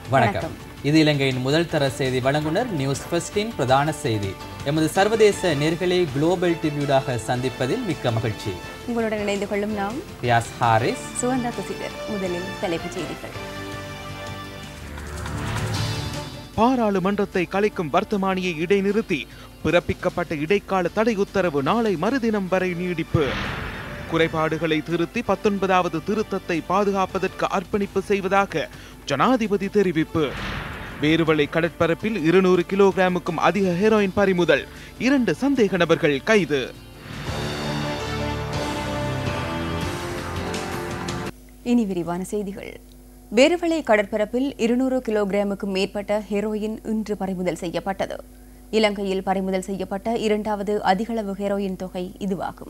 வணக்கம் இது இலங்கையின் முதல் தர செய்தி வழங்குனர் நியூஸ் ஃபர்ஸ்டின் பிரதான செய்தி எமது சர்வதேச நேர்களை குளோபல் டிவியூடாக சந்திப்பதில் மிக்க மகிழ்ச்சி உங்களுடன் இணைந்து கொள்ளும் நாம் ரியாஸ் ஹாரிஸ் சுகந்தா துசிதர் முதலில் தலைப்புச் செய்திகள் பாராளுமன்றத்தை கலைக்கும் வர்த்தமானியை இடைநிறுத்தி பிறப்பிக்கப்பட்ட இடைக்கால தடை உத்தரவு நாளை மறுதினம் வரை நீடிப்பு குறைபாடுகளை திருத்தி பத்தொன்பதாவது திருத்தத்தை பாதுகாப்பதற்கு அர்ப்பணிப்பு செய்வதாக ஜனாதிபதி தெரிவிப்பு வேறுவளை கடற்பரப்பில் இருநூறு கிலோகிராமுக்கும் அதிக ஹெரோயின் பறிமுதல் இரண்டு சந்தேக நபர்கள் கைது இனி விரிவான செய்திகள் வேறுவளை கடற்பரப்பில் இருநூறு கிலோகிராமுக்கும் மேற்பட்ட ஹெரோயின் இன்று பறிமுதல் செய்யப்பட்டது இலங்கையில் பறிமுதல் செய்யப்பட்ட இரண்டாவது அதிகளவு ஹெரோயின் தொகை இதுவாகும்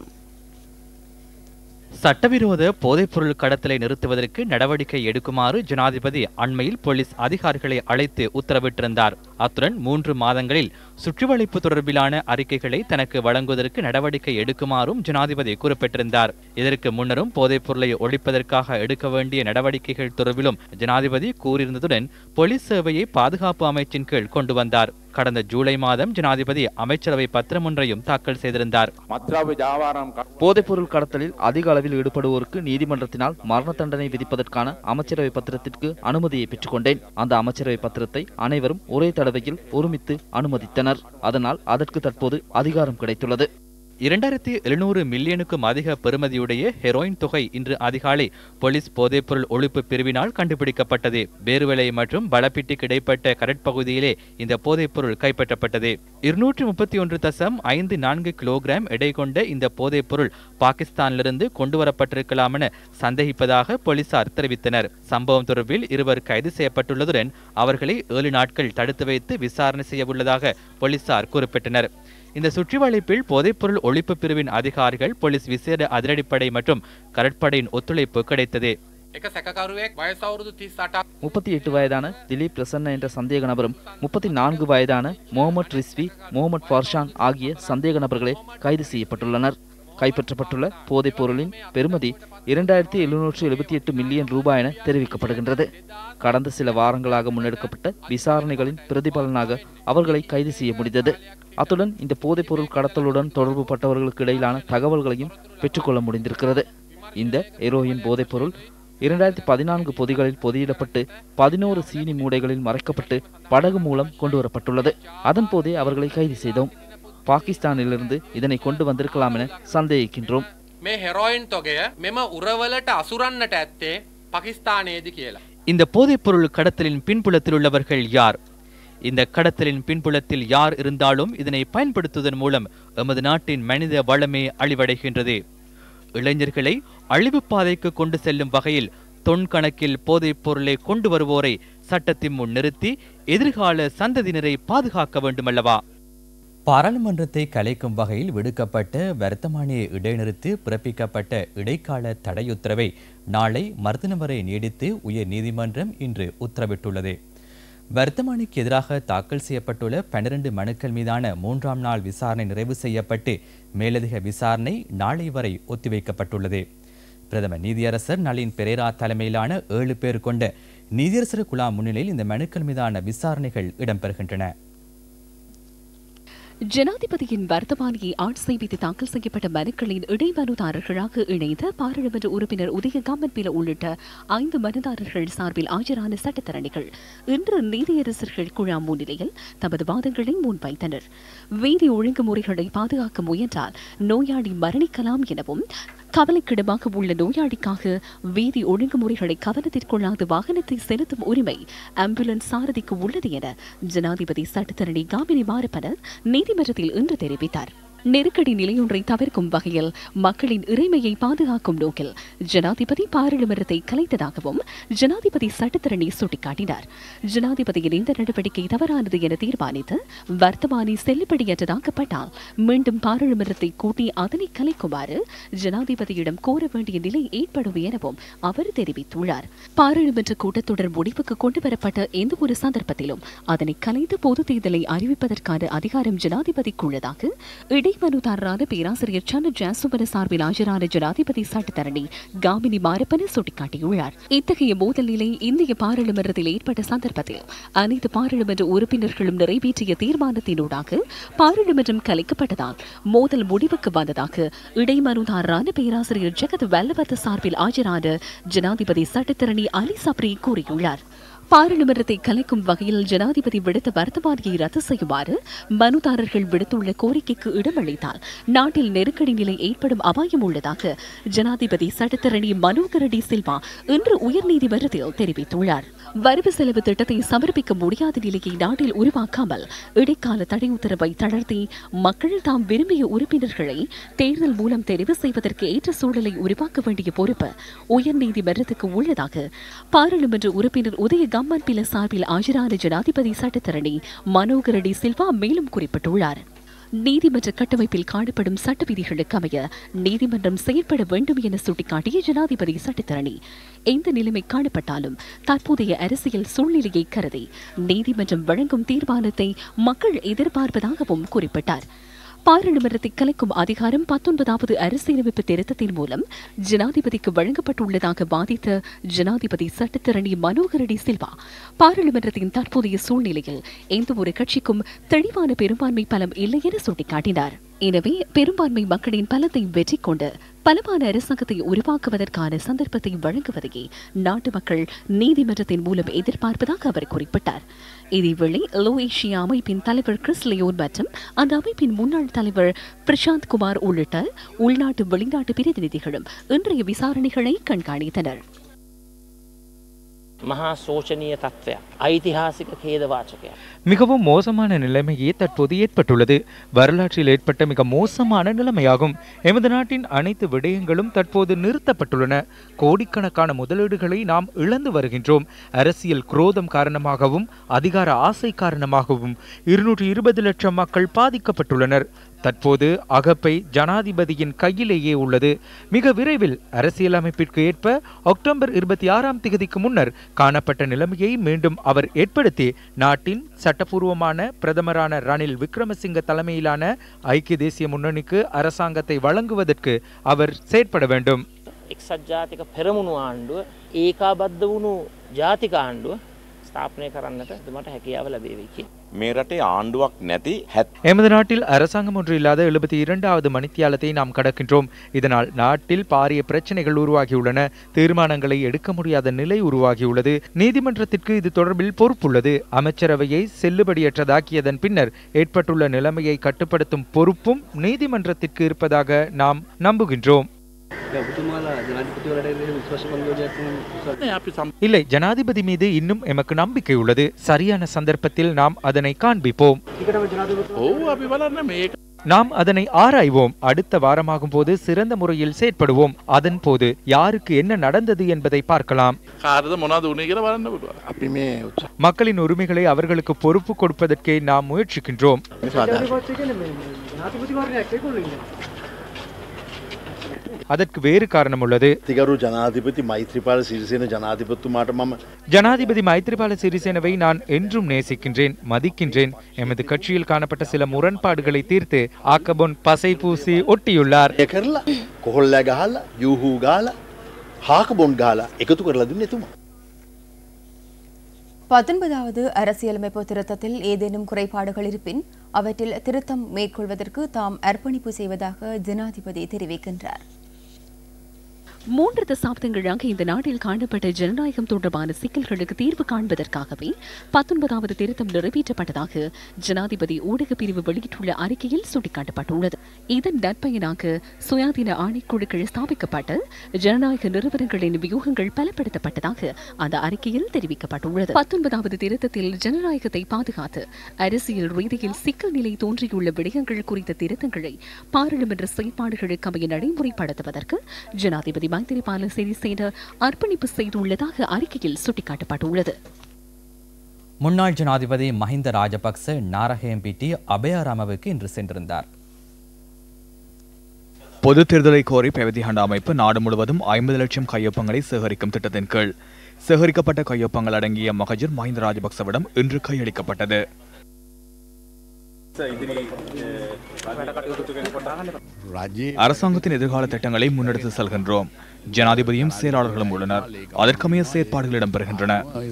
சட்டவிரோத போதைப்பொருள் கடத்தலை நிறுத்துவதற்கு நடவடிக்கை எடுக்குமாறு ஜனாதிபதி அண்மையில் போலீஸ் அதிகாரிகளை அழைத்து உத்தரவிட்டிருந்தார் அத்துடன் மூன்று மாதங்களில் சுற்றுவளைப்பு தொடர்பிலான அறிக்கைகளை தனக்கு வழங்குவதற்கு நடவடிக்கை எடுக்குமாறும் ஜனாதிபதி குறிப்பிட்டிருந்தார் இதற்கு முன்னரும் போதைப்பொருளை ஒழிப்பதற்காக எடுக்க வேண்டிய நடவடிக்கைகள் தொடர்பிலும் ஜனாதிபதி கூறியிருந்ததுடன் போலீஸ் சேவையை பாதுகாப்பு அமைச்சின் கீழ் கொண்டு வந்தார் கடந்த ஜூலை மாதம் ஜனாதிபதி அமைச்சரவை பத்திரம் ஒன்றையும் தாக்கல் செய்திருந்தார் மத்ராவு ஜாவாரம் போதைப்பொருள் கடத்தலில் அதிக அளவில் ஈடுபடுவோருக்கு நீதிமன்றத்தினால் மரண தண்டனை விதிப்பதற்கான அமைச்சரவை பத்திரத்திற்கு அனுமதியை பெற்றுக்கொண்டேன் அந்த அமைச்சரவை பத்திரத்தை அனைவரும் ஒரே தடவையில் ஒருமித்து அனுமதித்தனர் அதனால் அதற்கு தற்போது அதிகாரம் கிடைத்துள்ளது இரண்டாயிரத்தி எழுநூறு மில்லியனுக்கும் அதிக பெறுமதியுடைய ஹெரோயின் தொகை இன்று அதிகாலை போலீஸ் போதைப்பொருள் ஒழிப்பு பிரிவினால் கண்டுபிடிக்கப்பட்டது பேருவலை மற்றும் பலப்பிட்டிக்கு இடைப்பட்ட கடற்பகுதியிலே இந்த போதைப்பொருள் கைப்பற்றப்பட்டது இருநூற்றி முப்பத்தி ஒன்று தசம் ஐந்து நான்கு கிலோகிராம் எடை கொண்ட இந்த போதைப்பொருள் பாகிஸ்தானிலிருந்து கொண்டு வரப்பட்டிருக்கலாம் என சந்தேகிப்பதாக போலீசார் தெரிவித்தனர் சம்பவம் தொடர்பில் இருவர் கைது செய்யப்பட்டுள்ளதுடன் அவர்களை ஏழு நாட்கள் தடுத்து வைத்து விசாரணை செய்ய உள்ளதாக போலீசார் குறிப்பிட்டனர் இந்த சுற்றிவளைப்பில் போதைப்பொருள் ஒழிப்பு பிரிவின் அதிகாரிகள் போலீஸ் விசேட அதிரடிப்படை மற்றும் கடற்படையின் ஒத்துழைப்பு கிடைத்தது එක සැකකරුවෙක් වයස අවුරුදු 38ක් முப்பத்தி எட்டு வயதான திலீப் பிரசன்ன என்ற சந்தேக நபரும் முப்பத்தி நான்கு வயதான முகமது ரிஸ்வி முகமது ஃபர்ஷான் ஆகிய சந்தேக நபர்களே கைது செய்யப்பட்டுள்ளனர் கைப்பற்றப்பட்டுள்ள போதைப் பொருளின் பெறுமதி இரண்டாயிரத்தி எழுநூற்று எழுபத்தி எட்டு மில்லியன் ரூபாய் என தெரிவிக்கப்படுகின்றது கடந்த சில வாரங்களாக முன்னெடுக்கப்பட்ட விசாரணைகளின் பிரதிபலனாக அவர்களை கைது செய்ய முடிந்தது அத்துடன் இந்த போதைப்பொருள் கடத்தலுடன் தொடர்பு பட்டவர்களுக்கு இடையிலான தகவல்களையும் பெற்றுக்கொள்ள முடிந்திருக்கிறது இந்த எரோயின் போதைப்பொருள் இரண்டாயிரத்தி பதினான்கு பொதிகளில் பொதியிடப்பட்டு பதினோரு சீனி மூடைகளில் மறைக்கப்பட்டு படகு மூலம் கொண்டு வரப்பட்டுள்ளது அதன் போதே அவர்களை கைது செய்தோம் பாகிஸ்தானிலிருந்து இதனை கொண்டு வந்திருக்கலாம் என சந்தேகிக்கின்றோம் මේ හෙරෝයින් තොගය මෙම උරවලට අසුරන්නට ඇත්තේ පකිස්ථානයේදි කියලා. இந்த போதைப்பொருள் கடத்தலின் பின்புலத்தில் உள்ளவர்கள் யார் இந்த கடத்தலின் பின்புலத்தில் யார் இருந்தாலும் இதனை பயன்படுத்துவதன் மூலம் எமது நாட்டின் மனித வளமே அழிவடைகின்றது இளைஞர்களை அழிவு பாதைக்கு கொண்டு செல்லும் வகையில் தொன் கணக்கில் போதைப் பொருளை கொண்டு வருவோரை சட்டத்தின் முன் நிறுத்தி எதிர்கால சந்ததியினரை பாதுகாக்க வேண்டுமல்லவா பாராளுமன்றத்தை கலைக்கும் வகையில் விடுக்கப்பட்ட வர்த்தமானியை இடைநிறுத்தி பிறப்பிக்கப்பட்ட இடைக்கால தடையுத்தரவை நாளை மறுதினம் வரை நீடித்து உயர் நீதிமன்றம் இன்று உத்தரவிட்டுள்ளது வர்த்தமானிக்கு எதிராக தாக்கல் செய்யப்பட்டுள்ள பன்னிரண்டு மனுக்கள் மீதான மூன்றாம் நாள் விசாரணை நிறைவு செய்யப்பட்டு மேலதிக விசாரணை நாளை வரை ஒத்திவைக்கப்பட்டுள்ளது பிரதமர் நீதியரசர் நளின் பெரேரா தலைமையிலான ஏழு பேர் கொண்ட நீதியரசர் குழா முன்னிலையில் இந்த மனுக்கள் மீதான விசாரணைகள் இடம்பெறுகின்றன ஜனாதிபதியின் வர்த்தமானியை ஆட்சேபித்து தாக்கல் செய்யப்பட்ட மனுக்களின் இடைமனுதாரர்களாக இணைந்த பாராளுமன்ற உறுப்பினர் உதய காமன்பில உள்ளிட்ட ஐந்து மனுதாரர்கள் சார்பில் ஆஜரான சட்டத்தரணிகள் இன்று நீதியரசர்கள் குழா முன்னிலையில் தமது வாதங்களை முன்வைத்தனர் வீதி ஒழுங்குமுறைகளை பாதுகாக்க முயன்றால் நோயாளி மரணிக்கலாம் எனவும் கவலைக்கிடமாக உள்ள நோயாளிக்காக வீதி ஒழுங்குமுறைகளை கவனத்திற்கொள்ளாது வாகனத்தை செலுத்தும் உரிமை ஆம்புலன்ஸ் சாரதிக்கு உள்ளது என ஜனாதிபதி சட்டத்தரணி காமினி மாரப்பனர் நீதிமன்றத்தில் இன்று தெரிவித்தார் நெருக்கடி நிலையொன்றை தவிர்க்கும் வகையில் மக்களின் இறைமையை பாதுகாக்கும் நோக்கில் ஜனாதிபதி பாராளுமன்றத்தை கலைத்ததாகவும் ஜனாதிபதி சட்டத்தரணி சுட்டிக்காட்டினார் ஜனாதிபதியின் இந்த நடவடிக்கை தவறானது என தீர்மானித்து வர்த்தமானி செல்லுபடியற்றதாக்கப்பட்டால் மீண்டும் பாராளுமன்றத்தை கூட்டி அதனை கலைக்குமாறு ஜனாதிபதியிடம் கோர வேண்டிய நிலை ஏற்படும் எனவும் அவர் தெரிவித்துள்ளார் பாராளுமன்ற கூட்டத்தொடர் முடிவுக்கு கொண்டுவரப்பட்ட எந்த ஒரு சந்தர்ப்பத்திலும் அதனை கலைத்து பொது தேர்தலை அறிவிப்பதற்கான அதிகாரம் ஜனாதிபதிக்கு உள்ளதாக இடை இடைமனுதாரரான பேராசிரியர் சன ஜாசுவன சார்பில் ஆஜரான ஜனாதிபதி சட்டத்தரணி காமினி மாரப்பன சுட்டிக்காட்டியுள்ளார் இத்தகைய மோதல் நிலை இந்திய பாராளுமன்றத்தில் ஏற்பட்ட சந்தர்ப்பத்தில் அனைத்து பாராளுமன்ற உறுப்பினர்களும் நிறைவேற்றிய தீர்மானத்தினூடாக பாராளுமன்றம் கலைக்கப்பட்டதால் மோதல் முடிவுக்கு வந்ததாக இடைமனுதாரரான பேராசிரியர் ஜெகத் வல்லவத்த சார்பில் ஆஜரான ஜனாதிபதி சட்டத்தரணி அலி சப்ரி கூறியுள்ளார் பாராளுமன்றத்தை கலைக்கும் வகையில் ஜனாதிபதி விடுத்த வர்த்தமானியை ரத்து செய்யுமாறு மனுதாரர்கள் விடுத்துள்ள கோரிக்கைக்கு இடமளித்தால் நாட்டில் நெருக்கடி நிலை ஏற்படும் அபாயம் உள்ளதாக ஜனாதிபதி சட்டத்தரணி மனோகரடி சில்வா இன்று உயர்நீதிமன்றத்தில் தெரிவித்துள்ளார் வரவு செலவு திட்டத்தை சமர்ப்பிக்க முடியாத நிலையை நாட்டில் உருவாக்காமல் இடைக்கால தடை உத்தரவை தளர்த்தி மக்கள் தாம் விரும்பிய உறுப்பினர்களை தேர்தல் மூலம் தெரிவு செய்வதற்கு ஏற்ற சூழலை உருவாக்க வேண்டிய பொறுப்பு உயர்நீதிமன்றத்துக்கு உள்ளதாக பாராளுமன்ற உறுப்பினர் உதய கம்மன் பில சார்பில் ஆஜரான ஜனாதிபதி சட்டத்தரணி மனோகரடி சில்வா மேலும் குறிப்பிட்டுள்ளார் நீதிமன்ற கட்டமைப்பில் காணப்படும் சட்ட விதிகளுக்கு அமைய நீதிமன்றம் செயல்பட வேண்டும் என சுட்டிக்காட்டிய ஜனாதிபதி சட்டத்தரணி எந்த நிலைமை காணப்பட்டாலும் தற்போதைய அரசியல் சூழ்நிலையை கருதி நீதிமன்றம் வழங்கும் தீர்மானத்தை மக்கள் எதிர்பார்ப்பதாகவும் குறிப்பிட்டார் பாராளுமன்றத்தை கலைக்கும் அதிகாரம் பத்தொன்பதாவது அரசியலமைப்பு திருத்தத்தின் மூலம் ஜனாதிபதிக்கு வழங்கப்பட்டுள்ளதாக வாதித்த ஜனாதிபதி சட்டத்தரணி மனோகரடி சில்வா பாராளுமன்றத்தின் தற்போதைய சூழ்நிலையில் எந்த ஒரு கட்சிக்கும் தெளிவான பெரும்பான்மை பலம் இல்லை என சுட்டிக்காட்டினார் எனவே பெரும்பான்மை மக்களின் பலத்தை வெற்றி கொண்டு பலமான அரசாங்கத்தை உருவாக்குவதற்கான சந்தர்ப்பத்தை வழங்குவதையே நாட்டு மக்கள் நீதிமன்றத்தின் மூலம் எதிர்பார்ப்பதாக அவர் குறிப்பிட்டார் இதேவேளை லோ ஏஷியா அமைப்பின் தலைவர் கிறிஸ் லியோன் மற்றும் அந்த அமைப்பின் முன்னாள் தலைவர் பிரசாந்த் குமார் உள்ளிட்ட உள்நாட்டு வெளிநாட்டு பிரதிநிதிகளும் இன்றைய விசாரணைகளை கண்காணித்தனர் මහා සෝචනීය තත්ත්වයක්. ඓතිහාසික කේදවාචකයක්. மிகவும் மோசமான நிலைமையே தற்போது ஏற்பட்டுள்ளது வரலாற்றில் ஏற்பட்ட மிக மோசமான நிலைமையாகும் எமது நாட்டின் அனைத்து விடயங்களும் தற்போது நிறுத்தப்பட்டுள்ளன கோடிக்கணக்கான முதலீடுகளை நாம் இழந்து வருகின்றோம் அரசியல் குரோதம் காரணமாகவும் அதிகார ஆசை காரணமாகவும் இருநூற்றி இருபது லட்சம் மக்கள் பாதிக்கப்பட்டுள்ளனர் தற்போது அகப்பை ஜனாதிபதியின் கையிலேயே உள்ளது மிக விரைவில் அரசியலமைப்பிற்கு ஏற்ப அக்டோபர் இருபத்தி ஆறாம் தேதிக்கு முன்னர் காணப்பட்ட நிலைமையை மீண்டும் அவர் ஏற்படுத்தி நாட்டின் சட்டப்பூர்வமான பிரதமரான ரணில் விக்ரமசிங்க தலைமையிலான ஐக்கிய தேசிய முன்னணிக்கு அரசாங்கத்தை வழங்குவதற்கு அவர் செயற்பட வேண்டும் එක්සත් ජාතික පෙරමුණු ආණ්ඩුව ඒකාබද්ධ වුණු ජාතික ආණ්ඩුව ස්ථාපනය කරන්නට එතුමට හැකියාව ලැබේවි කිය. මේ රටේ ආණ්ඩුවක් නැති හැත් எமது நாட்டில் அரசாங்கம் ஒன்று இல்லாத எழுபத்தி இரண்டாவது மணித்தியாலத்தை நாம் கடக்கின்றோம் இதனால் நாட்டில் பாரிய பிரச்சனைகள் உருவாகியுள்ளன தீர்மானங்களை எடுக்க முடியாத நிலை உருவாகியுள்ளது நீதிமன்றத்திற்கு இது தொடர்பில் பொறுப்புள்ளது அமைச்சரவையை செல்லுபடியற்றதாக்கியதன் பின்னர் ஏற்பட்டுள்ள நிலைமையை கட்டுப்படுத்தும் பொறுப்பும் நீதிமன்றத்திற்கு இருப்பதாக நாம் நம்புகின்றோம் இல்லை ஜனாதிபதி மீது இன்னும் எமக்கு நம்பிக்கை உள்ளது சரியான சந்தர்ப்பத்தில் நாம் அதனை காண்பிப்போம் நாம் அதனை ஆராய்வோம் அடுத்த வாரமாகும் போது சிறந்த முறையில் செயற்படுவோம் அதன் போது யாருக்கு என்ன நடந்தது என்பதை பார்க்கலாம் කාරද මොනාද උනේ කියලා බලන්න පුළුවන්. අපි මේ மக்களின் உரிமைகளை அவர்களுக்கு பொறுப்பு கொடுப்பதற்கே நாம் முயற்சிக்கின்றோம் அதற்கு வேறு காரணம் உள்ளது තිකරු ජනාධිපති මෛත්‍රපාල සිරිසෙන ජනාධිපත්තුමාට මම ஜனாதிபதி மைத்ரிபால சிறிசேனவை நான் என்றும் நேசிக்கின்றேன் மதிக்கின்றேன் எமது கட்சியில் காணப்பட்ட சில முரண்பாடுகளை தீர்த்து ஆக்கபொன் பசை பூசி ஒட்டியுள்ளார் එය කරලා කොහොල්ල ගහල්ල යුහූ ගාල හාක බොන්් ගාලා එකතු කරලා දුන්න එතුමා. பத்தொன்பதாவது அரசியலமைப்பு திருத்தத்தில் ஏதேனும் குறைபாடுகள் இருப்பின் அவற்றில் திருத்தம் மேற்கொள்வதற்கு தாம் அர்ப்பணிப்பு செய்வதாக ஜனாதிபதி தெரிவிக்கின்றார் மூன்று தசாப்தங்களாக இந்த நாட்டில் காணப்பட்ட ஜனநாயகம் தொடர்பான சிக்கல்களுக்கு தீர்வு காண்பதற்காகவே பத்தொன்பதாவது திருத்தம் நிறைவேற்றப்பட்டதாக ஜனாதிபதி ஊடகப் பிரிவு வெளியிட்டுள்ள அறிக்கையில் சுட்டிக்காட்டப்பட்டுள்ளது இதன் நற்பயனாக சுயாதீன ஆணைக்குழுக்கள் ஸ்தாபிக்கப்பட்டு ஜனநாயக நிறுவனங்களின் வியூகங்கள் பலப்படுத்தப்பட்டதாக அந்த அறிக்கையில் தெரிவிக்கப்பட்டுள்ளது பத்தொன்பதாவது திருத்தத்தில் ஜனநாயகத்தை பாதுகாத்து அரசியல் ரீதியில் சிக்கல் நிலை தோன்றியுள்ள விடயங்கள் குறித்த திருத்தங்களை பாராளுமன்ற செயற்பாடுகளுக்கு அமைய நடைமுறைப்படுத்துவதற்கு ஜனாதிபதி மைத்திரிபால சிறிசேன அர்ப்பணிப்பு செய்துள்ளதாக அறிக்கையில் சுட்டிக்காட்டப்பட்டுள்ளது முன்னாள் ஜனாதிபதி மஹிந்த ராஜபக்ச நாரகேம்பிட்டி அபயாராமவுக்கு இன்று சென்றிருந்தார் பொது தேர்தலை கோரி பிரவதி ஹண்ட அமைப்பு நாடு முழுவதும் ஐம்பது லட்சம் கையொப்பங்களை சேகரிக்கும் திட்டத்தின் கீழ் சேகரிக்கப்பட்ட கையொப்பங்கள் அடங்கிய மகஜர் மஹிந்த ராஜபக்சவிடம் இன்று கையளிக்கப்பட்டது அரசாங்கத்தின் எதிர்கால திட்டங்களை முன்னெடுத்து செல்கின்றோம் ஜனாதிபதியும் செயலாளர்களும் உள்ளனர் அதற்கமைய செயற்பாடுகள் இடம்பெறுகின்றன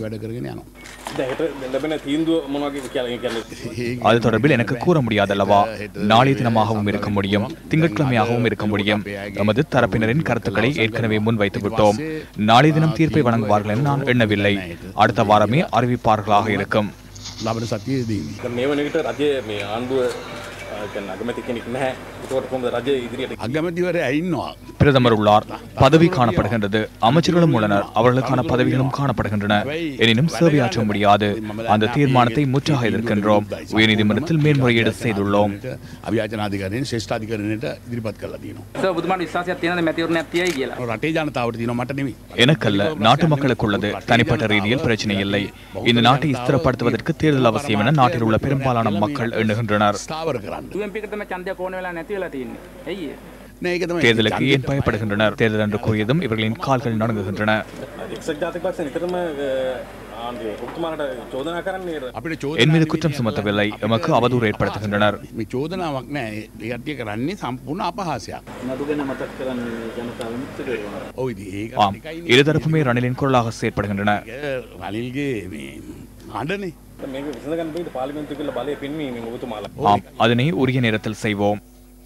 அது தொடர்பில் எனக்கு கூற முடியாதல்லவா நாளைய தினமாகவும் இருக்க முடியும் திங்கட்கிழமையாகவும் இருக்க முடியும் எமது தரப்பினரின் கருத்துக்களை ஏற்கனவே முன்வைத்து விட்டோம் நாளைய தினம் தீர்ப்பை வழங்குவார்கள் என நான் எண்ணவில்லை அடுத்த வாரமே அறிவிப்பார்களாக இருக்கும் ලබන සතියේදී. මේ වන විට රජය මේ ආණ්ඩුව අගමැති කෙනෙක් නැහැ ඒකට කොහොමද රජය ඉදිරියට අගමැතිවරයා ඉන්නවා. பிரதமர் உள்ளார் பதவி காணப்படுகின்றது அமைச்சர்களும் உள்ளனர் அவர்களுக்கான பதவிகளும் காணப்படுகின்றன எனினும் சேவையாற்ற முடியாது அந்த தீர்மானத்தை முற்றாக எதிர்க்கின்றோம் உயர்நீதிமன்றத்தில் மேல்முறையீடு செய்துள்ளோம் අභ්‍යාචනාධිකරණයෙන් ශ්‍රේෂ්ඨාධිකරණයට ඉදිරිපත් කරලා තියෙනවා. බුදුමන් විශ්වාසයක් තියෙනද මැතිවරණයක් තියයි කියලා. රටේ ජනතාවට තියෙනවා මට නෙමෙයි. எனக்கல்ல நாட்டு மக்களுக்கு உள்ளது தனிப்பட்ட ரீதியில் பிரச்சனை இல்லை இந்த நாட்டை ஸ்திரப்படுத்துவதற்கு தேர்தல் அவசியம் என நாட்டில் உள்ள பெரும்பாலான மக்கள் எண்ணுகின்றனர் ස්ථාවර කරන්න. UMP එකට තමයි ඡන්දයක් ඕන වෙලා නැති වෙලා තියෙන්නේ. ඇයි ඒ? නෑ ඒක තමයි தேர்தலுக்கு ஏன் பயப்படுகின்றனர் தேர்தல் என்று கூறியதும் இவர்களின் கால்கள் நடுங்குகின்றன එක්සත් ජාතික පක්ෂ නිතරම ආණ්ඩුවේ ඔබතුමාලට චෝදනා කරන්නේ අපිට என் மீது குற்றம் சுமத்தவில்லை எமக்கு அவதூறு ஏற்படுத்துகின்றனர் මේ චෝදනාවක් නෑ ඒ කට්ටිය කරන්නේ සම්පූර්ණ අපහාසයක්. නඩු ගැන මතක් කරන්නේ ජනතාව මුක්තට ඔව් ඉතින් ඒක ஆம் இருதரப்புமே ரணிலின் குரலாக செயற்படுகின்றன රනිල්ගේ මේ හඬනේ. මේක විසඳගන්න බැයිද පාර්ලිමේන්තු කියලා බලය පෙන්වීමෙන් ඔබතුමාලා ஆம் அதனை உரிய நேரத்தில் செய்வோம்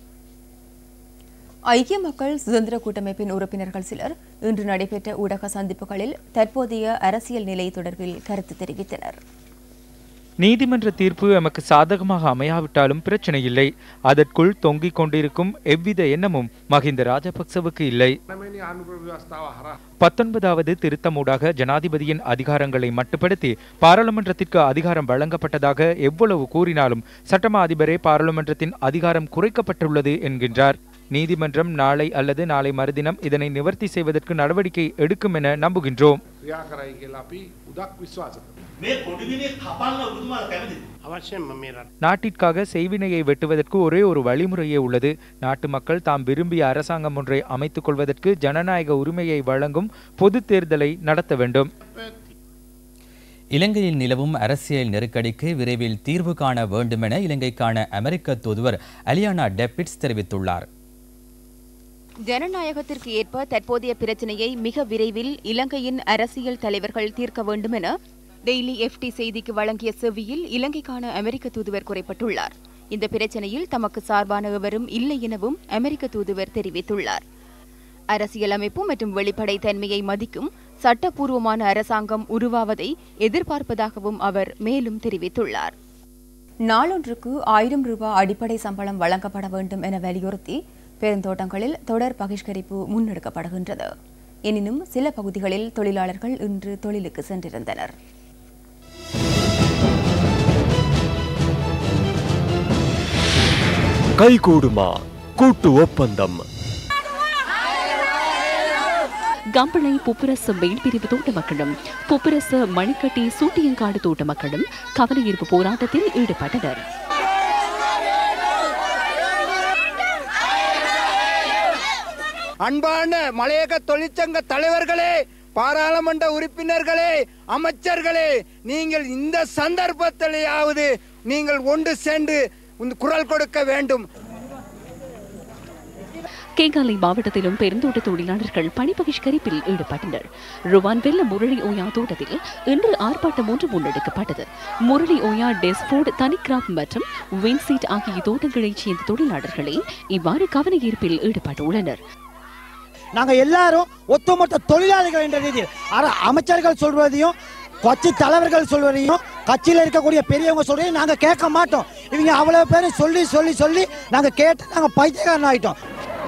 ஐக்கிய மக்கள் சுதந்திர கூட்டமைப்பின் உறுப்பினர்கள் சிலர் இன்று நடைபெற்ற ஊடக சந்திப்புகளில் தற்போதைய அரசியல் நிலை தொடர்பில் கருத்து தெரிவித்தனர் நீதிமன்ற தீர்ப்பு எமக்கு சாதகமாக அமையாவிட்டாலும் பிரச்சனை இல்லை அதற்குள் தொங்கிக் கொண்டிருக்கும் எவ்வித எண்ணமும் மஹிந்த ராஜபக்சவுக்கு இல்லை பத்தொன்பதாவது திருத்தமூடாக ஜனாதிபதியின் அதிகாரங்களை மட்டுப்படுத்தி பாராளுமன்றத்திற்கு அதிகாரம் வழங்கப்பட்டதாக எவ்வளவு கூறினாலும் சட்டமா அதிபரே பாராளுமன்றத்தின் அதிகாரம் குறைக்கப்பட்டுள்ளது என்கின்றார் நீதிமன்றம் நாளை அல்லது நாளை மறுதினம் இதனை நிவர்த்தி செய்வதற்கு நடவடிக்கை எடுக்கும் என நம்புகின்றோம் ක්‍රියා කරයි කියලා අපි උදක් විශ්වාස මේ කොඩිවිනේ කපන්න ඔබතුමාලා කැමතිද? අවශ්‍යම මේ රට நாட்டிற்காக செய்வினையை வெட்டுவதற்கு ஒரே ஒரு வழிமுறையே உள்ளது நாட்டு மக்கள் தாம் விரும்பிய அரசாங்கம் ஒன்றை அமைத்துக் கொள்வதற்கு ஜனநாயக உரிமையை வழங்கும் பொது தேர்தலை நடத்த வேண்டும் இலங்கையில் நிலவும் அரசியல் நெருக்கடிக்கு விரைவில் தீர்வு காண வேண்டுமென இலங்கைக்கான அமெரிக்க தூதுவர் அலியானா டெப்பிட்ஸ் தெரிவித்துள்ளார் ஜனநாயகத்திற்கு ஏற்ப தற்போதைய பிரச்சினையை மிக விரைவில் இலங்கையின் அரசியல் தலைவர்கள் தீர்க்க வேண்டும் என டெய்லி எஃப்டி செய்திக்கு வழங்கிய செவ்வியில் இலங்கைக்கான அமெரிக்க தூதுவர் குறைப்பட்டுள்ளார் இந்த பிரச்சனையில் தமக்கு சார்பான எவரும் இல்லை எனவும் அமெரிக்க தூதுவர் தெரிவித்துள்ளார் அரசியலமைப்பு மற்றும் வெளிப்படைத்தன்மையை மதிக்கும் சட்டப்பூர்வமான அரசாங்கம் உருவாவதை எதிர்பார்ப்பதாகவும் அவர் மேலும் தெரிவித்துள்ளார் நாளொன்றுக்கு ஆயிரம் ரூபாய் அடிப்படை சம்பளம் வழங்கப்பட வேண்டும் என வலியுறுத்தி பெருந்தோட்டங்களில் தொடர் பகிஷ்கரிப்பு முன்னெடுக்கப்படுகின்றது எனினும் சில பகுதிகளில் தொழிலாளர்கள் இன்று தொழிலுக்கு சென்றிருந்தனர் கைகூடுமா கூட்டு ஒப்பந்தம் கம்பளை புப்புரச மேல்பிரிவு தோட்ட மக்களும் புப்புரச மணிக்கட்டி சூட்டியங்காடு தோட்ட மக்களும் கவனஈர்ப்பு போராட்டத்தில் ஈடுபட்டனர் அன்பான மலையக தொழிற்சங்க தலைவர்களே பாராளுமன்ற உறுப்பினர்களே அமைச்சர்களே நீங்கள் இந்த சந்தர்ப்பத்திலேயாவது நீங்கள் ஒன்று சென்று இந்த குரல் கொடுக்க வேண்டும் கேகாலை மாவட்டத்திலும் பெருந்தோட்ட தொழிலாளர்கள் பணி பகிஷ்கரிப்பில் ஈடுபட்டனர் ருவான் வெள்ள முரளி ஓயா தோட்டத்தில் இன்று ஆர்ப்பாட்டம் ஒன்று முன்னெடுக்கப்பட்டது முரளி ஓயா டெஸ்போர்ட் தனிகிராப் மற்றும் வின்சீட் ஆகிய தோட்டங்களைச் சேர்ந்த தொழிலாளர்களே இவ்வாறு கவன ஈர்ப்பில் ஈடுபட்டுள்ளனர் நாங்க எல்லாரும் ஒட்டுமொத்த தொழிலாளிகள் என்ற ரீதியில் அர- அமைச்சர்கள் சொல்வதையும் கட்சி தலைவர்கள் சொல்வதையும் கட்சியில் இருக்கக்கூடிய பெரியவங்க சொல்றதையும் நாங்க கேட்க மாட்டோம் இவங்க அவ்வளவு பேரும் சொல்லி சொல்லி சொல்லி நாங்க கேட்டு நாங்க பைத்தியக்காரன் ஆயிட்டோம்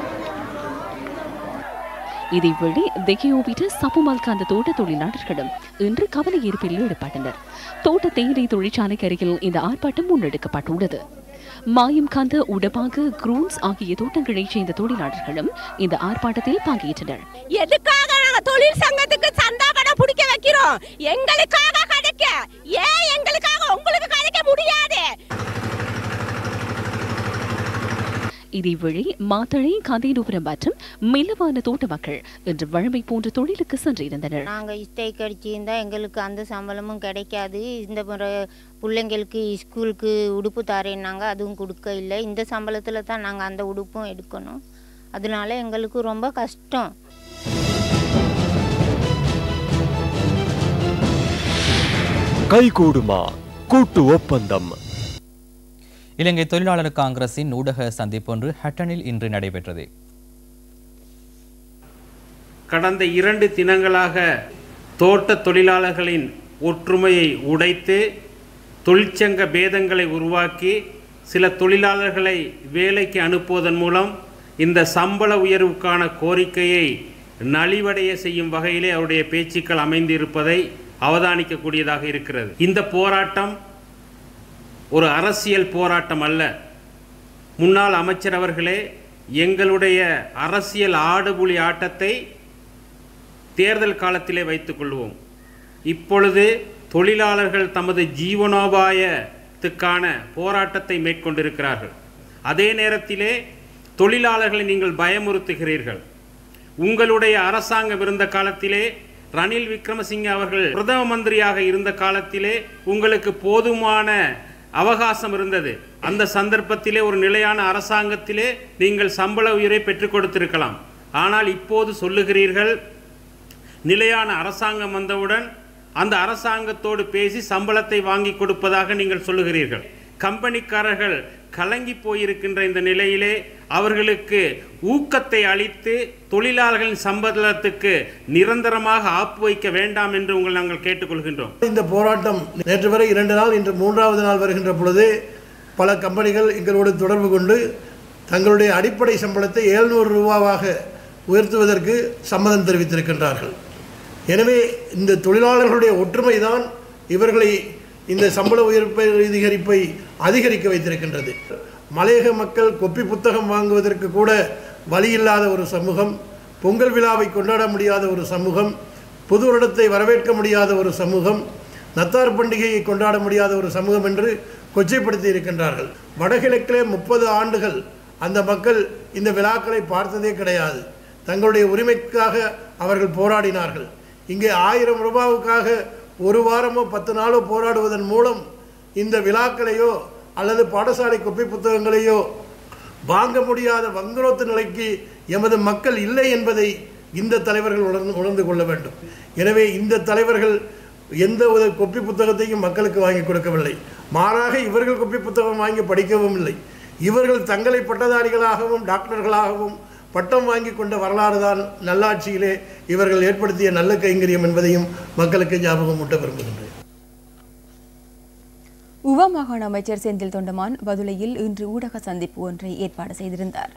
இதேவேளை தெகியோவிட்டு சப்புமால்காந்த தோட்ட தொழிலாளர்களும் இன்று கவன ஈர்ப்பில் ஈடுபட்டனர் தோட்ட தேயிலை தொழிற்சாலைக்கு அருகில் இந்த ஆர்ப்பாட்டம் முன்னெடுக்கப்பட்டுள்ளது மாயம்காந்த உடபாக குரூன்ஸ் ஆகிய தோட்டங்களைச் சேர்ந்த தொழிலாளர்களும் இந்த ஆர்ப்பாட்டத்தில் பங்கேற்றனர் எதுக்காக நாங்க தொழில் சங்கத்துக்கு சந்தா பணம் பிடிக்க வைக்கிறோம் எங்களுக்காக கிடைக்க ஏன் எங்களுக்காக உங்களுக்கு கிடைக்க முடியாது இதேவேளை மாத்தளை கதைநூபுரம் மற்றும் மிலவான தோட்ட மக்கள் இன்று வழமை போன்ற தொழிலுக்கு சென்றிருந்தனர் நாங்கள் ஸ்ட்ரைக் அடிச்சிருந்தா எங்களுக்கு அந்த சம்பளமும் கிடைக்காது இந்த முறை பிள்ளைங்களுக்கு ஸ்கூலுக்கு உடுப்பு தாரேன்னாங்க அதுவும் கொடுக்க இல்லை இந்த சம்பளத்தில் தான் நாங்கள் அந்த உடுப்பும் எடுக்கணும் அதனால எங்களுக்கு ரொம்ப கஷ்டம் கைகூடுமா கூட்டு ஒப்பந்தம் இலங்கை தொழிலாளர் காங்கிரசின் ஊடக சந்திப்பொன்று ஹட்டனில் இன்று நடைபெற்றது கடந்த இரண்டு தினங்களாக தோட்ட தொழிலாளர்களின் ஒற்றுமையை உடைத்து தொழிற்சங்க பேதங்களை உருவாக்கி சில தொழிலாளர்களை வேலைக்கு அனுப்புவதன் மூலம் இந்த சம்பள உயர்வுக்கான கோரிக்கையை நலிவடைய செய்யும் வகையிலே அவருடைய பேச்சுக்கள் அமைந்திருப்பதை அவதானிக்கக்கூடியதாக இருக்கிறது இந்த போராட்டம் ஒரு அரசியல் போராட்டம் அல்ல முன்னாள் அமைச்சர் அவர்களே எங்களுடைய அரசியல் ஆடுபுலி ஆட்டத்தை தேர்தல் காலத்திலே வைத்துக் கொள்வோம் இப்பொழுது தொழிலாளர்கள் தமது ஜீவனோபாயத்துக்கான போராட்டத்தை மேற்கொண்டிருக்கிறார்கள் அதே நேரத்திலே தொழிலாளர்களை நீங்கள் பயமுறுத்துகிறீர்கள் உங்களுடைய அரசாங்கம் இருந்த காலத்திலே ரணில் விக்ரமசிங்க அவர்கள் பிரதம மந்திரியாக இருந்த காலத்திலே உங்களுக்கு போதுமான அவகாசம் இருந்தது அந்த சந்தர்ப்பத்திலே ஒரு நிலையான அரசாங்கத்திலே நீங்கள் சம்பள உயரை பெற்றுக் கொடுத்திருக்கலாம் ஆனால் இப்போது சொல்லுகிறீர்கள் நிலையான அரசாங்கம் வந்தவுடன் அந்த அரசாங்கத்தோடு பேசி சம்பளத்தை வாங்கி கொடுப்பதாக நீங்கள் சொல்லுகிறீர்கள் கம்பெனிக்காரர்கள் கலங்கி போயிருக்கின்ற இந்த நிலையிலே அவர்களுக்கு ஊக்கத்தை அளித்து தொழிலாளர்களின் சம்பளத்துக்கு நிரந்தரமாக ஆப்பு வைக்க வேண்டாம் என்று உங்கள் நாங்கள் கேட்டுக்கொள்கின்றோம் இந்த போராட்டம் நேற்று வரை இரண்டு நாள் இன்று மூன்றாவது நாள் வருகின்ற பொழுது பல கம்பெனிகள் எங்களோடு தொடர்பு கொண்டு தங்களுடைய அடிப்படை சம்பளத்தை எழுநூறு ரூபாவாக உயர்த்துவதற்கு சம்மதம் தெரிவித்திருக்கின்றார்கள் எனவே இந்த தொழிலாளர்களுடைய ஒற்றுமை தான் இவர்களை இந்த சம்பள உயர்ப்பை அதிகரிப்பை அதிகரிக்க வைத்திருக்கின்றது மலையக மக்கள் கொப்பி புத்தகம் வாங்குவதற்கு கூட வழி இல்லாத ஒரு சமூகம் பொங்கல் விழாவை கொண்டாட முடியாத ஒரு சமூகம் புது வருடத்தை வரவேற்க முடியாத ஒரு சமூகம் நத்தார் பண்டிகையை கொண்டாட முடியாத ஒரு சமூகம் என்று கொச்சைப்படுத்தி இருக்கின்றார்கள் வடகிழக்கிலே முப்பது ஆண்டுகள் அந்த மக்கள் இந்த விழாக்களை பார்த்ததே கிடையாது தங்களுடைய உரிமைக்காக அவர்கள் போராடினார்கள் இங்கே ஆயிரம் ரூபாவுக்காக ஒரு வாரமோ பத்து நாளோ போராடுவதன் மூலம் இந்த விழாக்களையோ அல்லது பாடசாலை குப்பை புத்தகங்களையோ வாங்க முடியாத வங்குரோத்து நிலைக்கு எமது மக்கள் இல்லை என்பதை இந்த தலைவர்கள் உணர்ந்து உணர்ந்து கொள்ள வேண்டும் எனவே இந்த தலைவர்கள் எந்த ஒரு கொப்பி புத்தகத்தையும் மக்களுக்கு வாங்கி கொடுக்கவில்லை மாறாக இவர்கள் கொப்பி புத்தகம் வாங்கி படிக்கவும் இல்லை இவர்கள் தங்களை பட்டதாரிகளாகவும் டாக்டர்களாகவும் பட்டம் வாங்கி கொண்ட வரலாறு தான் நல்லாட்சியிலே இவர்கள் ஏற்படுத்திய நல்ல கைங்கரியம் என்பதையும் மக்களுக்கு ஞாபகம் ஊட்ட விரும்புகின்றேன் உவா மாகாண அமைச்சர் செந்தில் தொண்டமான் பதுளையில் இன்று ஊடக சந்திப்பு ஒன்றை ஏற்பாடு செய்திருந்தார்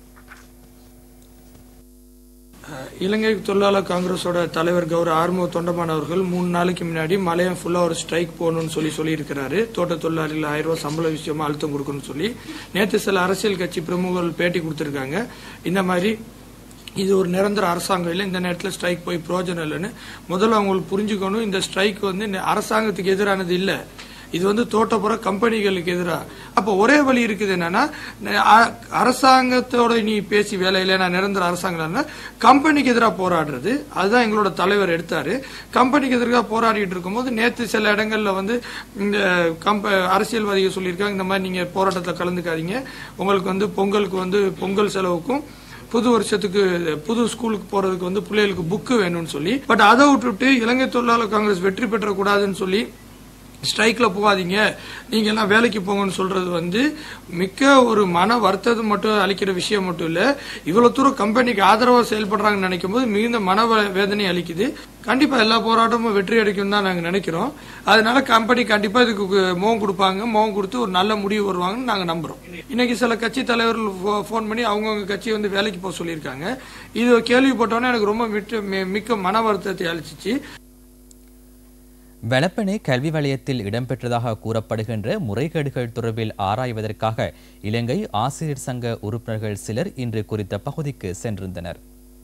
இலங்கை தொழிலாளர் காங்கிரஸோட தலைவர் கௌரவ ஆர்மோ தொண்டமான் அவர்கள் மூணு நாளைக்கு முன்னாடி மலையம் ஃபுல்லா ஒரு ஸ்ட்ரைக் போகணும்னு சொல்லி சொல்லியிருக்கிறாரு தோட்ட தொழிலாளிகள் ஆயிரம் ரூபாய் சம்பள விஷயமா அழுத்தம் கொடுக்கணும்னு சொல்லி நேற்று சில அரசியல் கட்சி பிரமுகர்கள் பேட்டி கொடுத்திருக்காங்க இந்த மாதிரி இது ஒரு நிரந்தர அரசாங்கம் இல்லை இந்த நேரத்தில் ஸ்ட்ரைக் போய் பிரயோஜனம் இல்லைன்னு முதல்ல அவங்களுக்கு புரிஞ்சுக்கணும் இந்த ஸ்ட்ரைக் வந்து இந்த அரசாங்கத்துக்கு எதிரானது இல்லை இது வந்து தோட்டப்புற கம்பெனிகளுக்கு எதிராக அப்போ ஒரே வழி இருக்குது என்னன்னா அ- அரசாங்கத்தோட நீ பேசி வேலையில நான் நிரந்தர அரசாங்கம் கம்பெனிக்கு எதிராக போராடுறது அதுதான் எங்களோட தலைவர் எடுத்தாரு கம்பெனிக்கு எதிராக போராடிட்டு இருக்கும்போது நேற்று சில இடங்கள்ல வந்து இந்த கம்ப அரசியல்வாதிகள் சொல்லியிருக்காங்க இந்த மாதிரி நீங்க போராட்டத்தில் கலந்துக்காதீங்க உங்களுக்கு வந்து பொங்கலுக்கு வந்து பொங்கல் செலவுக்கும் புது வருஷத்துக்கு புது ஸ்கூலுக்கு போறதுக்கு வந்து பிள்ளைகளுக்கு புக்கு வேணும்னு சொல்லி பட் அதை விட்டுவிட்டு இலங்கை தொழிலாளர் காங்கிரஸ் வெற்றி பெற்றக்கூடாதுன்னு சொல்லி ஸ்ட்ரைக்ல போகாதீங்க நீங்க எல்லாம் வேலைக்கு போங்கன்னு சொல்றது வந்து மிக்க ஒரு மன வருத்தத்தை மட்டும் அளிக்கிற விஷயம் மட்டும் இல்ல இவ்வளவு தூரம் கம்பெனிக்கு ஆதரவா செயல்படுறாங்கன்னு நினைக்கும் போது மிகுந்த மன வ- வேதனை அளிக்குது கண்டிப்பா எல்லா போராட்டமும் வெற்றி அடைக்கும் தான் நாங்க நினைக்கிறோம் அதனால கம்பெனி கண்டிப்பா இதுக்கு கு- முகம் கொடுப்பாங்க முகம் கொடுத்து ஒரு நல்ல முடிவு வருவாங்கன்னு நாங்க நம்புறோம் இன்னைக்கு சில கட்சி தலைவர்கள் ஃபோன் பண்ணி அவங்கவுங்க கட்சியை வந்து வேலைக்கு போக சொல்லியிருக்காங்க இது கேள்விப்பட்டோன்னே எனக்கு ரொம்ப மிக்க மிக்க மன வருத்தத்தை அளிச்சிச்சு வெளப்பனை கல்வி வலயத்தில் இடம்பெற்றதாக கூறப்படுகின்ற முறைகேடுகள் தொடர்பில் ஆராய்வதற்காக இலங்கை ஆசிரியர் சங்க உறுப்பினர்கள் சிலர் இன்று குறித்த பகுதிக்கு சென்றிருந்தனர்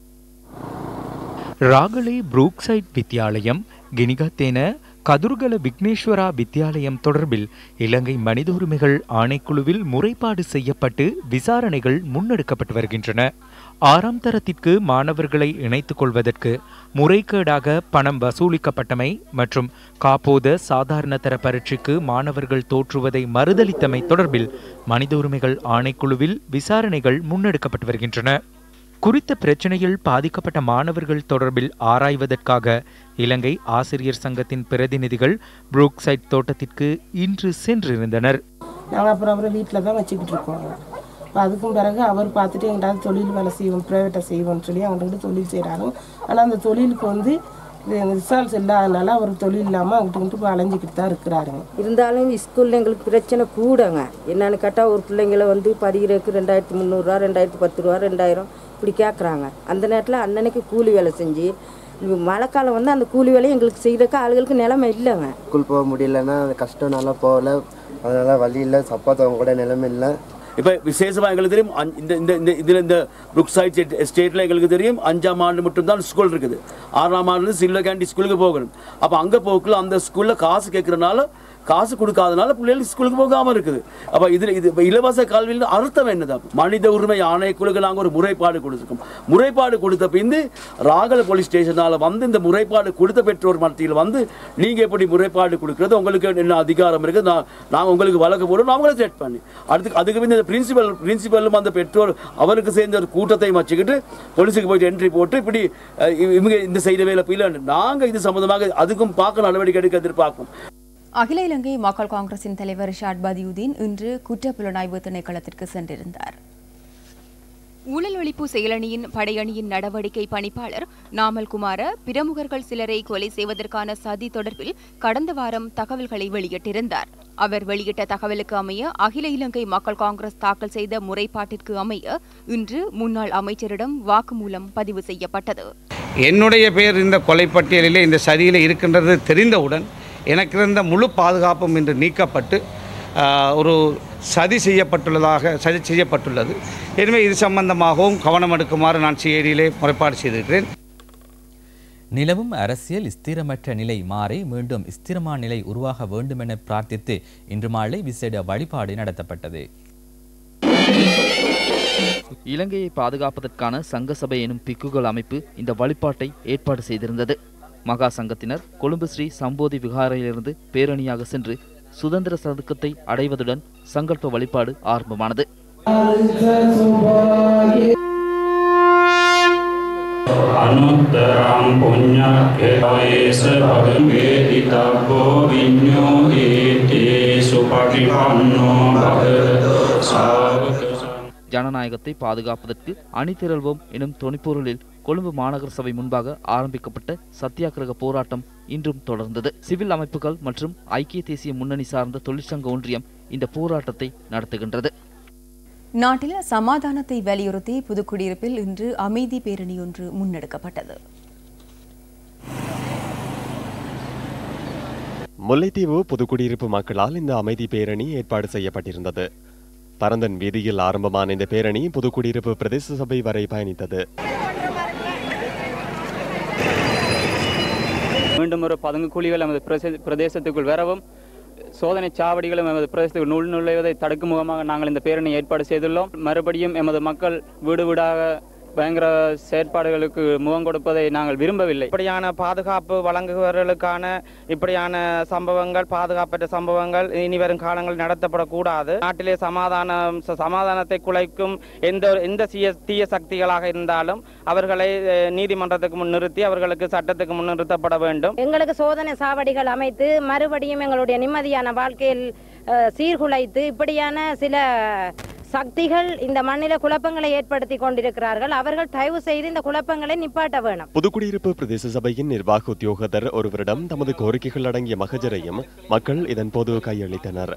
ராகலை புரூக்சைட் வித்தியாலயம் கினிகத்தேன கதுர்கல விக்னேஸ்வரா வித்தியாலயம் தொடர்பில் இலங்கை மனித உரிமைகள் ஆணைக்குழுவில் முறைப்பாடு செய்யப்பட்டு விசாரணைகள் முன்னெடுக்கப்பட்டு வருகின்றன ஆறாம் தரத்திற்கு மாணவர்களை இணைத்துக் கொள்வதற்கு முறைகேடாக பணம் வசூலிக்கப்பட்டமை மற்றும் காப்போத சாதாரண தர பரீட்சைக்கு மாணவர்கள் தோற்றுவதை மறுதளித்தமை தொடர்பில் மனித உரிமைகள் ஆணைக்குழுவில் விசாரணைகள் முன்னெடுக்கப்பட்டு வருகின்றன குறித்த பிரச்சனையில் பாதிக்கப்பட்ட மாணவர்கள் தொடர்பில் ஆராய்வதற்காக இலங்கை ஆசிரியர் சங்கத்தின் பிரதிநிதிகள் புரூக் சைட் தோட்டத்திற்கு இன்று சென்றிருந்தனர் நாங்கள் அப்புறம் அப்புறம் வீட்டில் தான் வச்சுக்கிட்டு இருக்கோம் இப்போ அதுக்கும் பிறகு அவர் பார்த்துட்டு எங்களால் தொழில் வேலை செய்வோம் ப்ரைவேட்டாக செய்வோம்னு சொல்லி அவங்ககிட்ட தொழில் செய்கிறாங்க ஆனால் அந்த தொழிலுக்கு வந்து ரிசால்ட்ஸ் இல்லாதனால அவர் தொழில் இல்லாமல் அங்கிட்டு இப்போ அலைஞ்சிக்கிட்டு தான் இருக்கிறாருங்க இருந்தாலும் ஸ்கூலில் எங்களுக்கு பிரச்சனை கூடங்க என்னன்னு கேட்டால் ஒரு பிள்ளைங்கள வந்து படிக்கிறதுக்கு ரெண்டாயிரத்தி முந்நூறுரூவா ரெண்டாயிரத்தி பத்து ரூபா ரெண்டாயிரம் இப்படி கேட்குறாங்க அந்த நேரத்தில் அன்னன்னைக்கு கூலி வேலை செஞ்சு இங்க மழைக்காலம் வந்து அந்த கூலி வேலையை எங்களுக்கு செய்கிறதுக்கு ஆளுகளுக்கு நிலைமை இல்லைங்க ஸ்கூல் போக முடியலன்னா அது கஷ்டம் நல்லா போகல அதனால வழி இல்லை சப்பாத்து கூட நிலைமை இல்லை இப்போ விசேஷமாக எங்களுக்கு தெரியும் அஞ்- இந்த இந்த இந்த இதில் இந்த புக் சைட் எஸ்டேட்டில் எங்களுக்கு தெரியும் அஞ்சாம் ஆண்டு மட்டும்தான் ஸ்கூல் இருக்குது ஆறாம் ஆண்டு சில்வர் கேண்டி ஸ்கூலுக்கு போகணும் அப்போ அங்கே போக்குள்ள அந்த ஸ்கூலில் காசு கேட்குறனால காசு கொடுக்காதனால பிள்ளைகள் ஸ்கூலுக்கு போகாமல் இருக்குது அப்போ இதில் இது இப்ப இலவச கல்வியில் அர்த்தம் என்னதான் மனித உரிமை ஆணைக்குழுக்கு நாங்கள் ஒரு முறைப்பாடு கொடுத்துருக்கோம் முறைப்பாடு கொடுத்த பிந்து ராகல போலீஸ் ஸ்டேஷனால் வந்து இந்த முறைப்பாடு கொடுத்த பெற்றோர் மத்தியில் வந்து நீங்கள் எப்படி முறைப்பாடு கொடுக்குறது உங்களுக்கு என்ன அதிகாரம் இருக்குது நான் நாங்கள் உங்களுக்கு வழக்கு போடுறோம் அவங்கள செட் பண்ணி அடுத்து அதுக்கு பின் இந்த பிரின்சிபல் பிரின்சிபலும் அந்த பெற்றோர் அவருக்கு சேர்ந்த ஒரு கூட்டத்தையும் வச்சுக்கிட்டு போலீஸுக்கு போயிட்டு என்ட்ரி போட்டு இப்படி அஹ், இவங்க இந்த செய்த வேலை பிள்ளை நாங்கள் இது சம்மந்தமாக அதுக்கும் பார்க்க நடவடிக்கை எடுக்க எதிர்பார்க்கும் அகில இலங்கை மக்கள் காங்கிரசின் தலைவர் ஷாட் பதியுதீன் இன்று குற்ற புலனாய்வு திணைக்களத்திற்கு சென்றிருந்தார் ஊழல் ஒழிப்பு செயலணியின் படையணியின் நடவடிக்கை பணிப்பாளர் நாமல் குமார பிரமுகர்கள் சிலரை கொலை செய்வதற்கான சதி தொடர்பில் கடந்த வாரம் தகவல்களை வெளியிட்டிருந்தார் அவர் வெளியிட்ட தகவலுக்கு அமைய அகில இலங்கை மக்கள் காங்கிரஸ் தாக்கல் செய்த முறைப்பாட்டிற்கு அமைய இன்று முன்னாள் அமைச்சரிடம் வாக்குமூலம் பதிவு செய்யப்பட்டது என்னுடைய பேர் இந்த கொலைப்பட்டியலிலே இந்த சதியில் இருக்கின்றது தெரிந்தவுடன் எனக்கு இருந்த முழு பாதுகாப்பும் இன்று நீக்கப்பட்டு ஆஹ், ஒரு சதி செய்யப்பட்டுள்ளதாக சதி செய்யப்பட்டுள்ளது எனவே இது சம்பந்தமாகவும் கவனம் எடுக்குமாறு நான் சிஐடியிலே முறைப்பாடு செய்திருக்கிறேன் நிலவும் அரசியல் ஸ்திரமற்ற நிலை மாறி மீண்டும் ஸ்திரமான நிலை உருவாக வேண்டும் என பிரார்த்தித்து இன்று மாலை விசேட வழிபாடு நடத்தப்பட்டது இலங்கையை பாதுகாப்பதற்கான சங்க சபை எனும் பிக்குகள் அமைப்பு இந்த வழிபாட்டை ஏற்பாடு செய்திருந்தது மகா சங்கத்தினர் கொழும்பு ஸ்ரீ சம்போதி விகாரையிலிருந்து பேரணியாக சென்று சுதந்திர சதுக்கத்தை அடைவதுடன் சங்கல்ப வழிபாடு ஆரம்பமானது අනුත්තරං පුඤ්ඤක්ඛේවයේස භගවේති තබ්බෝ විඤ්ඤෝ හේති සුපටිපන්නෝ භගවතු සාවක ஜனநாயகத்தை பாதுகாப்பதற்கு அணிதிரள்வோம் எனும் தொனிப்பொருளில் கொழும்பு மாநகர சபை முன்பாக ஆரம்பிக்கப்பட்ட சத்தியாகிரக போராட்டம் இன்றும் தொடர்ந்தது சிவில் அமைப்புகள் மற்றும் ஐக்கிய தேசிய முன்னணி சார்ந்த தொழிற்சங்க ஒன்றியம் இந்த போராட்டத்தை நடத்துகின்றது நாட்டில் சமாதானத்தை வலியுறுத்தி புதுக்குடியிருப்பில் இன்று அமைதி பேரணி ஒன்று முன்னெடுக்கப்பட்டது முல்லைத்தீவு புதுக்குடியிருப்பு மக்களால் இந்த அமைதி பேரணி ஏற்பாடு செய்யப்பட்டிருந்தது பரந்தன் வீதியில் ஆரம்பமான இந்த பேரணி புதுக்குடியிருப்பு பிரதேச சபை வரை பயணித்தது மீண்டும் ஒரு பதுங்கு குழிகள் எமது பிரசே- பிரதேசத்துக்குள் வரவும் சோதனை சாவடிகளும் எமது பிரதேசத்துக்கு நுழ் நுழைவதை தடுக்கும் முகமாக நாங்கள் இந்த பேரணி ஏற்பாடு செய்துள்ளோம் மறுபடியும் எமது மக்கள் வீடு வீடாக பயங்கர செயற்பாடுகளுக்கு முகம் கொடுப்பதை நாங்கள் விரும்பவில்லை இப்படியான பாதுகாப்பு வழங்குபவர்களுக்கான இப்படியான சம்பவங்கள் பாதுகாப்பற்ற சம்பவங்கள் இனி வரும் காலங்களில் நடத்தப்படக்கூடாது நாட்டிலே சமாதானம் ச- சமாதானத்தை குலைக்கும் எந்த ஒரு- எந்த தீய தீய சக்திகளாக இருந்தாலும் அவர்களை அஹ், நீதிமன்றத்துக்கு முன் நிறுத்தி அவர்களுக்கு சட்டத்துக்கு முன் நிறுத்தப்பட வேண்டும் எங்களுக்கு சோதனை சாவடிகள் அமைத்து மறுபடியும் எங்களுடைய நிம்மதியான வாழ்க்கையில் அஹ், சீர்குலைத்து இப்படியான சில சக்திகள் இந்த மண்ணில குழப்பங்களை ஏற்படுத்தி கொண்டிருக்கிறார்கள் அவர்கள் தயவு செய்து இந்த குழப்பங்களை நிப்பாட்ட வேணும் புதுக்குடியிருப்பு பிரதேச சபையின் நிர்வாக உத்தியோகத்தர் ஒருவரிடம் தமது கோரிக்கைகள் அடங்கிய மகஜரையும் மக்கள் இதன்போது கையளித்தனர்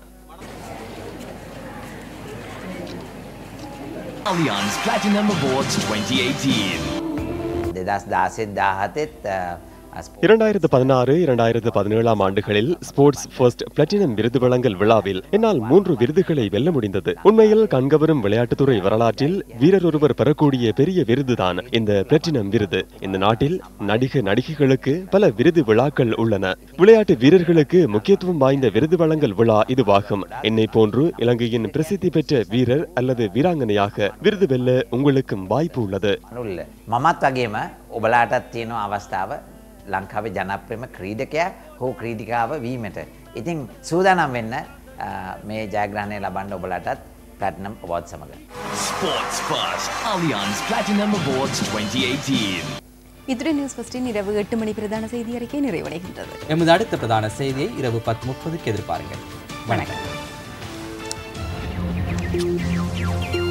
Allianz Platinum Awards 2018. දෙදස් දාසෙත් දාහතෙත් இரண்டாயிரத்து பதினாறு இரண்டாயிரத்து பதினேழாம் ஆண்டுகளில் ஸ்போர்ட்ஸ் ஃபர்ஸ்ட் பிளாட்டினம் விருது வழங்கல் விழாவில் என்னால் மூன்று விருதுகளை வெல்ல முடிந்தது உண்மையில் கண்கவரும் விளையாட்டுத்துறை வரலாற்றில் வீரர் ஒருவர் பெறக்கூடிய பெரிய விருதுதான் இந்த பிளாட்டினம் விருது இந்த நாட்டில் நடிக நடிகைகளுக்கு பல விருது விழாக்கள் உள்ளன விளையாட்டு வீரர்களுக்கு முக்கியத்துவம் வாய்ந்த விருது வழங்கல் விழா இதுவாகும் என்னை போன்று இலங்கையின் பிரசித்தி பெற்ற வீரர் அல்லது வீராங்கனையாக விருது வெல்ல உங்களுக்கும் வாய்ப்பு உள்ளது නුල්ල මමත් වගේම ඔබලාටත් තියෙන අවස්ථාව ලංකාවේ ජනප්‍රම ක්‍රීඩකයා හෝ ක්‍රීඩිකාව වීමට. ඉතින් සූදානම් වෙන්න අ, මේ ජයග්‍රහණය ලබන්න ඔබලාටත් පැටනම් ඔබෝත් සමඟ. Sports First Allianz Platinum Awards 2018. இத்துடன் நியூஸ் ஃபஸ்டின் இரவு எட்டு மணி பிரதான செய்தி அறிக்கை நிறைவடைகின்றது எமது அடுத்த பிரதான செய்தியை இரவு பத்து முப்பதுக்கு எதிர்பாருங்கள் வணக்கம்